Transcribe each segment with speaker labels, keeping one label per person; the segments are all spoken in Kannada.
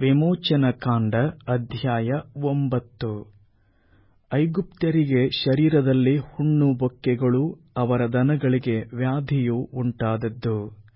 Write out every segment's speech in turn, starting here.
Speaker 1: ವಿಮೋಚನಕಾಂಡ ಅಧ್ಯಾಯ ಒಂಬತ್ತು ಐಗುಪ್ತ್ಯರಿಗೆ ಶರೀರದಲ್ಲಿ ಹುಣ್ಣು ಬೊಕ್ಕೆಗಳೂ ಅವರ ದನಗಳಿಗೆ ವ್ಯಾಧಿಯೂ ಉಂಟಾದದ್ದು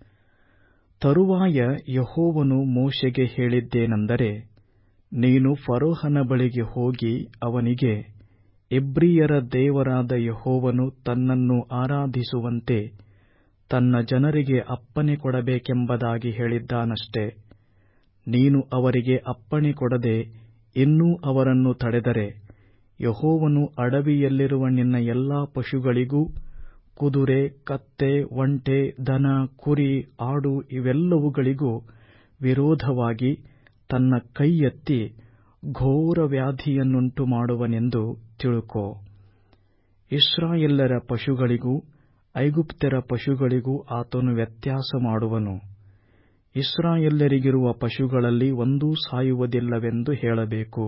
Speaker 1: ತರುವಾಯ ಯೆಹೋವನು ಮೋಶೆಗೆ ಹೇಳಿದ್ದೇನೆಂದರೆ ನೀನು ಫರೋಹನ ಬಳಿಗೆ ಹೋಗಿ ಅವನಿಗೆ ಇಬ್ರಿಯರ ದೇವರಾದ ಯೆಹೋವನು ತನ್ನನ್ನು ಆರಾಧಿಸುವಂತೆ ತನ್ನ ಜನರಿಗೆ ಅಪ್ಪಣೆ ಕೊಡಬೇಕೆಂಬುದಾಗಿ ಹೇಳಿದ್ದಾನಷ್ಟೆ ನೀನು ಅವರಿಗೆ ಅಪ್ಪಣೆ ಕೊಡದೆ ಇನ್ನೂ ಅವರನ್ನು ತಡೆದರೆ ಯೆಹೋವನು ಅಡವಿಯಲ್ಲಿರುವ ನಿನ್ನ ಎಲ್ಲಾ ಪಶುಗಳಿಗೂ ಕುದುರೆ ಕತ್ತೆ ಒಂಟೆ ದನ ಕುರಿ ಆಡು ಇವೆಲ್ಲವುಗಳಿಗೂ ವಿರೋಧವಾಗಿ ತನ್ನ ಕೈಯೆತ್ತಿ ಘೋರ ವ್ಯಾಧಿಯನ್ನುಂಟು ಮಾಡುವನೆಂದು ತಿಳುಕೋ ಇಸ್ರಾಯೇಲ್ಯರ ಪಶುಗಳಿಗೂ ಐಗುಪ್ತ್ಯರ ಪಶುಗಳಿಗೂ ಆತನು ವ್ಯತ್ಯಾಸ ಮಾಡುವನು ಇಸ್ರಾಯೇಲ್ಯರಿಗಿರುವ ಪಶುಗಳಲ್ಲಿ ಒಂದೂ ಸಾಯುವುದಿಲ್ಲವೆಂದು ಹೇಳಬೇಕು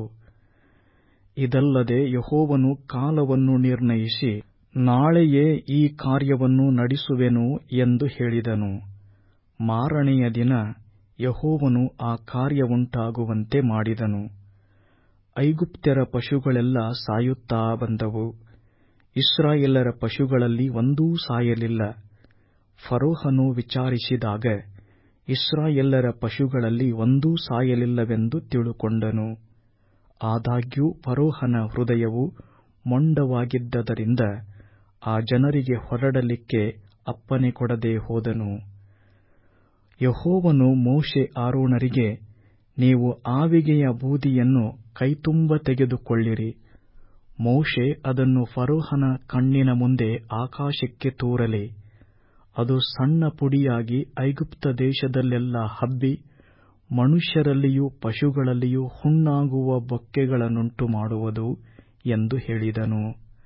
Speaker 1: ಇದಲ್ಲದೆ ಯೆಹೋವನು ಕಾಲವನ್ನು ನಿರ್ಣಯಿಸಿ ನಾಳೆಯೇ ಈ ಕಾರ್ಯವನ್ನು ನಡೆಸುವೆನು ಎಂದು ಹೇಳಿದನು ಮಾರನೆಯ ದಿನ ಯೆಹೋವನು ಆ ಕಾರ್ಯವುಂಟಾಗುವಂತೆ ಮಾಡಿದನು ಐಗುಪ್ತ್ಯರ ಪಶುಗಳೆಲ್ಲ ಸಾಯುತ್ತಾ ಬಂದವು ಇಸ್ರಾಯೇಲರ ಪಶುಗಳಲ್ಲಿ ಒಂದೂ ಸಾಯಲಿಲ್ಲ ಫರೋಹನು ವಿಚಾರಿಸಿದಾಗ ಇಸ್ರಾಯೇಲರ ಪಶುಗಳಲ್ಲಿ ಒಂದೂ ಸಾಯಲಿಲ್ಲವೆಂದು ತಿಳುಕೊಂಡನು ಆದಾಗ್ಯೂ ಫರೋಹನ ಹೃದಯವು ಮೊಂಡವಾಗಿದ್ದರಿಂದ ಆ ಜನರಿಗೆ ಹೊರಡಲಿಕ್ಕೆ ಅಪ್ಪಣೆ ಕೊಡದೆ ಹೋದನು ಯೆಹೋವನು ಮೋಶೆ ಆರೋನರಿಗೆ ನೀವು ಆವಿಗೆಯ ಬೂದಿಯನ್ನು ಕೈತುಂಬ ತೆಗೆದುಕೊಳ್ಳಿರಿ ಮೋಶೆ ಅದನ್ನು ಫರೋಹನ ಕಣ್ಣಿನ ಮುಂದೆ ಆಕಾಶಕ್ಕೆ ತೂರಲಿ ಅದು ಸಣ್ಣ ಪುಡಿಯಾಗಿ ಐಗುಪ್ತ ದೇಶದಲ್ಲೆಲ್ಲ ಹಬ್ಬಿ ಮನುಷ್ಯರಲ್ಲಿಯೂ ಪಶುಗಳಲ್ಲಿಯೂ ಹುಣ್ಣಾಗುವ ಬೊಕ್ಕೆಗಳನ್ನುಂಟು ಮಾಡುವುದು ಎಂದು ಹೇಳಿದನು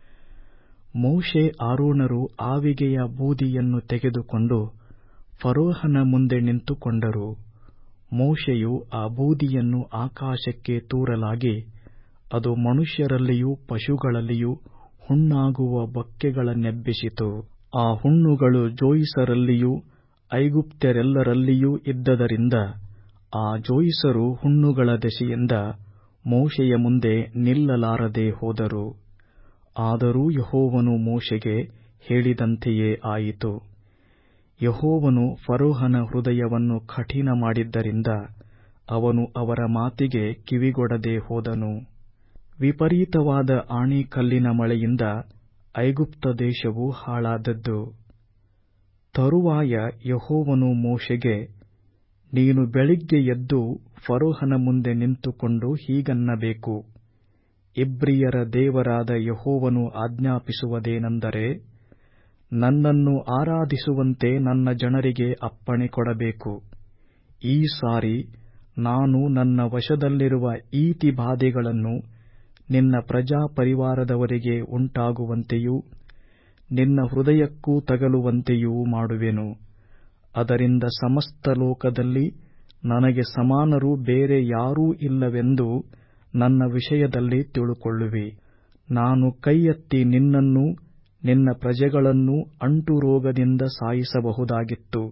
Speaker 1: ಮೋಶೆ ಆರೋನರು ಆವಿಗೆಯ ಬೂದಿಯನ್ನು ತೆಗೆದುಕೊಂಡು ಫರೋಹನ ಮುಂದೆ ನಿಂತುಕೊಂಡರು ಮೋಶೆಯು ಆ ಬೂದಿಯನ್ನು ಆಕಾಶಕ್ಕೆ ತೂರಲಾಗಿ ಅದು ಮನುಷ್ಯರಲ್ಲಿಯೂ ಪಶುಗಳಲ್ಲಿಯೂ ಹುಣ್ಣಾಗುವ ಬೊಕ್ಕೆಗಳನ್ನೆಬ್ಬಿಸಿತು ಆ ಹುಣ್ಣುಗಳು ಜೋಯಿಸರಲ್ಲಿಯೂ ಐಗುಪ್ತ್ಯರೆಲ್ಲರಲ್ಲಿಯೂ ಇದ್ದದರಿಂದ ಆ ಜೋಯಿಸರು ಹುಣ್ಣುಗಳ ದೆಸೆಯಿಂದ ಮೋಶೆಯ ಮುಂದೆ ನಿಲ್ಲಲಾರದೆ ಹೋದರು ಆದರೂ ಯೆಹೋವನು ಮೋಶೆಗೆ ಹೇಳಿದಂತೆಯೇ ಆಯಿತು ಯೆಹೋವನು ಫರೋಹನ ಹೃದಯವನ್ನು ಕಠಿಣ ಮಾಡಿದ್ದರಿಂದ ಅವನು ಅವರ ಮಾತಿಗೆ ಕಿವಿಗೊಡದೆ ಹೋದನು ವಿಪರೀತವಾದ ಆಣಿಕಲ್ಲಿನ ಮಳೆಯಿಂದ ಐಗುಪ್ತ ದೇಶವು ಹಾಳಾದದ್ದು ತರುವಾಯ ಯೆಹೋವನು ಮೋಶೆಗೆ ನೀನು ಬೆಳಿಗ್ಗೆ ಎದ್ದು ಫರೋಹನ ಮುಂದೆ ನಿಂತುಕೊಂಡು ಹೀಗನ್ನಬೇಕು ಇಬ್ರಿಯರ ದೇವರಾದ ಯೆಹೋವನು ಆಜ್ಞಾಪಿಸುವುದೇನೆಂದರೆ ನನ್ನನ್ನು ಆರಾಧಿಸುವಂತೆ ನನ್ನ ಜನರಿಗೆ ಅಪ್ಪಣೆ ಕೊಡಬೇಕು ಈ ಸಾರಿ ನಾನು ನನ್ನ ವಶದಲ್ಲಿರುವ ಈತಿ ಬಾಧೆಗಳನ್ನು ನಿನ್ನ ಪ್ರಜಾಪರಿವಾರದವರಿಗೆ ಉಂಟಾಗುವಂತೆಯೂ ನಿನ್ನ ಹೃದಯಕ್ಕೂ ತಗಲುವಂತೆಯೂ ಮಾಡುವೆನು ಅದರಿಂದ ಸಮಸ್ತ ಲೋಕದಲ್ಲಿ ನನಗೆ ಸಮಾನರು ಬೇರೆ ಯಾರೂ ಇಲ್ಲವೆಂದು ನನ್ನ ವಿಷಯದಲ್ಲಿ ತಿಳುಕೊಳ್ಳುವಿ ನಾನು ಕೈಯೆತ್ತಿ ನಿನ್ನನ್ನೂ ನಿನ್ನ ಪ್ರಜೆಗಳನ್ನೂ ಅಂಟು ರೋಗದಿಂದ ಸಾಯಿಸಬಹುದಾಗಿತ್ತು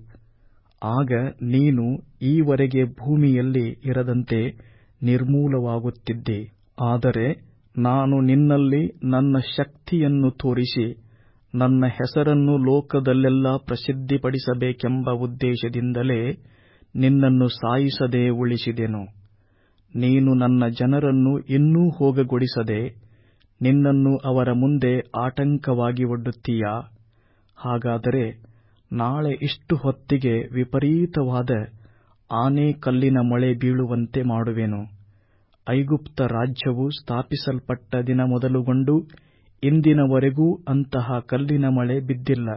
Speaker 1: ಆಗ ನೀನು ಈವರೆಗೆ ಭೂಮಿಯಲ್ಲಿ ಇರದಂತೆ ನಿರ್ಮೂಲವಾಗುತ್ತಿದ್ದಿ ಆದರೆ ನಾನು ನಿನ್ನಲ್ಲಿ ನನ್ನ ಶಕ್ತಿಯನ್ನು ತೋರಿಸಿ ನನ್ನ ಹೆಸರನ್ನು ಲೋಕದಲ್ಲೆಲ್ಲ ಪ್ರಸಿದ್ಧಿಪಡಿಸಬೇಕೆಂಬ ಉದ್ದೇಶದಿಂದಲೇ ನಿನ್ನನ್ನು ಸಾಯಿಸದೆ ಉಳಿಸಿದೆನು ನೀನು ನನ್ನ ಜನರನ್ನು ಇನ್ನೂ ಹೋಗಗೊಡಿಸದೆ ನಿನ್ನನ್ನು ಅವರ ಮುಂದೆ ಆಟಂಕವಾಗಿ ಒಡ್ಡುತ್ತೀಯಾ ಹಾಗಾದರೆ ನಾಳೆ ಇಷ್ಟು ಹೊತ್ತಿಗೆ ವಿಪರೀತವಾದ ಆನೆ ಕಲ್ಲಿನ ಮಳೆ ಬೀಳುವಂತೆ ಮಾಡುವೆನು ಐಗುಪ್ತ ರಾಜ್ಯವು ಸ್ಥಾಪಿಸಲ್ಪಟ್ಟ ದಿನ ಮೊದಲುಗೊಂಡು ಇಂದಿನವರೆಗೂ ಅಂತಹ ಕಲ್ಲಿನ ಮಳೆ ಬಿದ್ದಿಲ್ಲ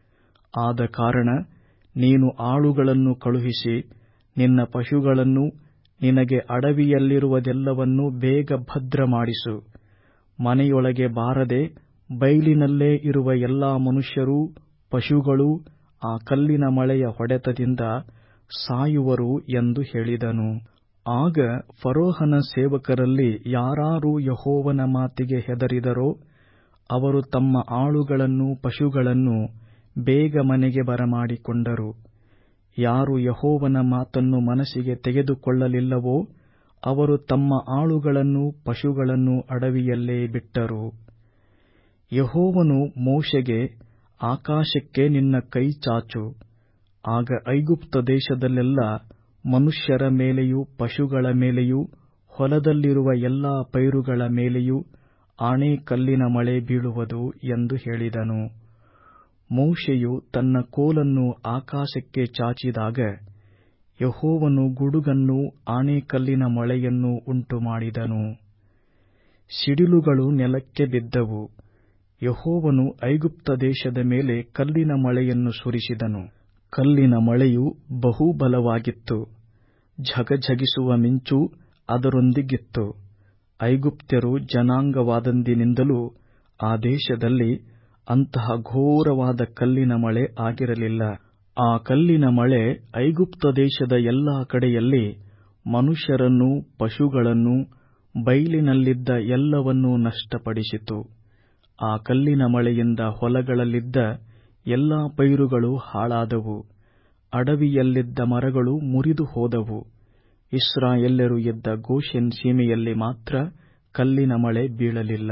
Speaker 1: ಆದ ಕಾರಣ ನೀನು ಆಳುಗಳನ್ನು ಕಳುಹಿಸಿ ನಿನ್ನ ಪಶುಗಳನ್ನು ನಿನಗೆ ಅಡವಿಯಲ್ಲಿರುವುದೆಲ್ಲವನ್ನೂ ಬೇಗ ಭದ್ರ ಮಾಡಿಸು ಮನೆಯೊಳಗೆ ಬಾರದೆ ಬೈಲಿನಲ್ಲೇ ಇರುವ ಎಲ್ಲಾ ಮನುಷ್ಯರೂ ಪಶುಗಳೂ ಆ ಕಲ್ಲಿನ ಮಳೆಯ ಹೊಡೆತದಿಂದ ಸಾಯುವರು ಎಂದು ಹೇಳಿದನು ಆಗ ಫರೋಹನ ಸೇವಕರಲ್ಲಿ ಯಾರಾರು ಯೆಹೋವನ ಮಾತಿಗೆ ಹೆದರಿದರೋ ಅವರು ತಮ್ಮ ಆಳುಗಳನ್ನು ಪಶುಗಳನ್ನು ಬೇಗ ಮನೆಗೆ ಬರಮಾಡಿಕೊಂಡರು ಯಾರು ಯೆಹೋವನ ಮಾತನ್ನು ಮನಸ್ಸಿಗೆ ತೆಗೆದುಕೊಳ್ಳಲಿಲ್ಲವೋ ಅವರು ತಮ್ಮ ಆಳುಗಳನ್ನು ಪಶುಗಳನ್ನು ಅಡವಿಯಲ್ಲೇ ಬಿಟ್ಟರು ಯೆಹೋವನು ಮೋಶೆಗೆ ಆಕಾಶಕ್ಕೆ ನಿನ್ನ ಕೈ ಚಾಚು ಆಗ ಐಗುಪ್ತ ದೇಶದಲ್ಲೆಲ್ಲ ಮನುಷ್ಯರ ಮೇಲೆಯೂ ಪಶುಗಳ ಮೇಲೆಯೂ ಹೊಲದಲ್ಲಿರುವ ಎಲ್ಲಾ ಪೈರುಗಳ ಮೇಲೆಯೂ ಆಣೆಕಲ್ಲಿನ ಮಳೆ ಬೀಳುವುದು ಎಂದು ಹೇಳಿದನು ಮೋಶೆಯು ತನ್ನ ಕೋಲನ್ನು ಆಕಾಶಕ್ಕೆ ಚಾಚಿದಾಗ ಯೆಹೋವನು ಗುಡುಗನ್ನೂ ಆಣೆಕಲ್ಲಿನ ಮಳೆಯನ್ನೂ ಉಂಟುಮಾಡಿದನು ಸಿಡಿಲುಗಳು ನೆಲಕ್ಕೆ ಬಿದ್ದವು ಯೆಹೋವನು ಐಗುಪ್ತ ದೇಶದ ಮೇಲೆ ಕಲ್ಲಿನ ಮಳೆಯನ್ನು ಸುರಿಸಿದನು ಕಲ್ಲಿನ ಮಳೆಯು ಬಹು ಬಲವಾಗಿತ್ತು ಝಗಝಗಿಸುವ ಮಿಂಚೂ ಅದರೊಂದಿಗಿತ್ತು ಐಗುಪ್ತ್ಯರು ಜನಾಂಗವಾದಂದಿನಿಂದಲೂ ಆ ದೇಶದಲ್ಲಿ ಅಂತಹ ಘೋರವಾದ ಕಲ್ಲಿನ ಮಳೆ ಆಗಿರಲಿಲ್ಲ ಆ ಕಲ್ಲಿನ ಮಳೆ ಐಗುಪ್ತ ದೇಶದ ಎಲ್ಲಾ ಕಡೆಯಲ್ಲಿ ಮನುಷ್ಯರನ್ನೂ ಪಶುಗಳನ್ನೂ ಬೈಲಿನಲ್ಲಿದ್ದ ಎಲ್ಲವನ್ನೂ ನಷ್ಟಪಡಿಸಿತು ಆ ಕಲ್ಲಿನ ಮಳೆಯಿಂದ ಹೊಲಗಳಲ್ಲಿದ್ದ ಎಲ್ಲಾ ಪೈರುಗಳು ಹಾಳಾದವು ಅಡವಿಯಲ್ಲಿದ್ದ ಮರಗಳು ಮುರಿದು ಹೋದವು ಇಸ್ರಾಯೇಲ್ಯರು ಇದ್ದ ಗೋಷೆನ್ ಸೀಮೆಯಲ್ಲಿ ಮಾತ್ರ ಕಲ್ಲಿನ ಮಳೆ ಬೀಳಲಿಲ್ಲ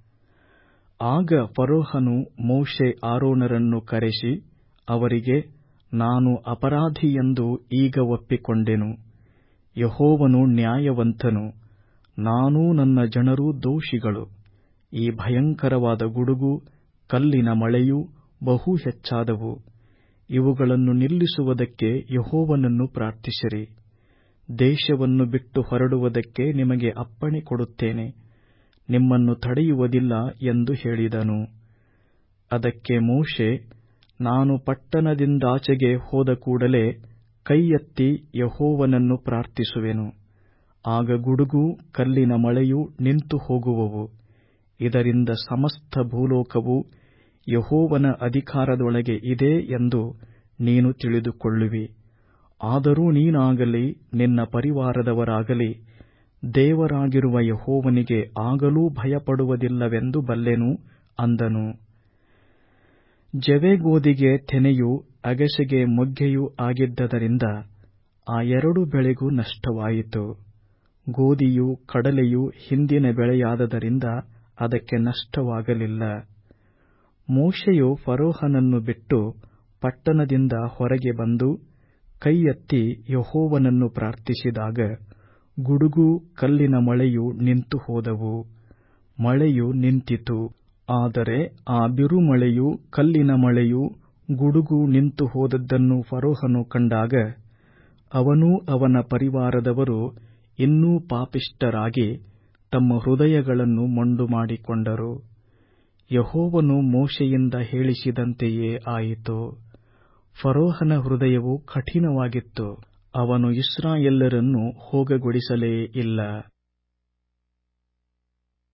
Speaker 1: ಆಗ ಫರೋಹನು ಮೋಶೆ ಆರೋನರನ್ನು ಕರೆಸಿ ಅವರಿಗೆ ನಾನು ಅಪರಾಧಿಯೆಂದು ಈಗ ಒಪ್ಪಿಕೊಂಡೆನು ಯೆಹೋವನು ನ್ಯಾಯವಂತನು ನಾನೂ ನನ್ನ ಜನರೂ ದೋಷಿಗಳು ಈ ಭಯಂಕರವಾದ ಗುಡುಗು ಕಲ್ಲಿನ ಮಳೆಯೂ ಬಹು ಹೆಚ್ಚಾದವು ಇವುಗಳನ್ನು ನಿಲ್ಲಿಸುವುದಕ್ಕೆ ಯೆಹೋವನನ್ನು ಪ್ರಾರ್ಥಿಸಿರಿ ದೇಶವನ್ನು ಬಿಟ್ಟು ಹೊರಡುವುದಕ್ಕೆ ನಿಮಗೆ ಅಪ್ಪಣೆ ಕೊಡುತ್ತೇನೆ ನಿಮ್ಮನ್ನು ತಡೆಯುವುದಿಲ್ಲ ಎಂದು ಹೇಳಿದನು ಅದಕ್ಕೆ ಮೋಶೆ ನಾನು ಪಟ್ಟಣದಿಂದಾಚೆಗೆ ಹೋದ ಕೂಡಲೇ ಕೈ ಎತ್ತಿ ಯೆಹೋವನನ್ನು ಪ್ರಾರ್ಥಿಸುವೆನು ಆಗ ಗುಡುಗೂ ಕಲ್ಲಿನ ಮಳೆಯೂ ನಿಂತು ಹೋಗುವವು ಇದರಿಂದ ಸಮಸ್ತ ಭೂಲೋಕವು ಯೆಹೋವನ ಅಧಿಕಾರದೊಳಗೆ ಇದೆ ಎಂದು ನೀನು ತಿಳಿದುಕೊಳ್ಳುವಿ ಆದರೂ ನೀನಾಗಲಿ ನಿನ್ನ ಪರಿವಾರದವರಾಗಲಿ ದೇವರಾಗಿರುವ ಯೆಹೋವನಿಗೆ ಆಗಲೂ ಭಯಪಡುವುದಿಲ್ಲವೆಂದು ಬಲ್ಲೆನು ಅಂದನು ಜವೆಗೋದಿಗೆ ತೆನೆಯೂ ಅಗಸೆಗೆ ಮೊಗ್ಗೆಯೂ ಆಗಿದ್ದರಿಂದ ಆ ಎರಡು ಬೆಳೆಗೂ ನಷ್ಟವಾಯಿತು ಗೋದಿಯೂ ಕಡಲೆಯೂ ಹಿಂದಿನ ಬೆಳೆಯಾದದರಿಂದ ಅದಕ್ಕೆ ನಷ್ಟವಾಗಲಿಲ್ಲ ಮೋಶೆಯು ಫರೋಹನನ್ನು ಬಿಟ್ಟು ಪಟ್ಟಣದಿಂದ ಹೊರಗೆ ಬಂದು ಕೈ ಎತ್ತಿ ಯೆಹೋವನನ್ನು ಪ್ರಾರ್ಥಿಸಿದಾಗ ಗುಡುಗೂ ಕಲ್ಲಿನ ಮಳೆಯೂ ನಿಂತು ಹೋದವು ಮಳೆಯು ನಿಂತಿತು ಆದರೆ ಆ ಬಿರುಮಳೆಯೂ ಕಲ್ಲಿನ ಮಳೆಯೂ ಗುಡುಗು ನಿಂತು ಹೋದದ್ದನ್ನು ಫರೋಹನು ಕಂಡಾಗ ಅವನೂ ಅವನ ಪರಿವಾರದವರು ಇನ್ನೂ ಪಾಪಿಷ್ಠರಾಗಿ ತಮ್ಮ ಹೃದಯಗಳನ್ನು ಮೊಂಡು ಮಾಡಿಕೊಂಡರು ಯೆಹೋವನು ಮೋಶೆಯಿಂದ ಹೇಳಿಸಿದಂತೆಯೇ ಆಯಿತು ಫರೋಹನ ಹೃದಯವು ಕಠಿಣವಾಗಿತ್ತು ಅವನು ಇಸ್ರಾಯೇಲ್ಯರನ್ನು ಹೋಗಗೊಡಿಸಲೇ ಇಲ್ಲ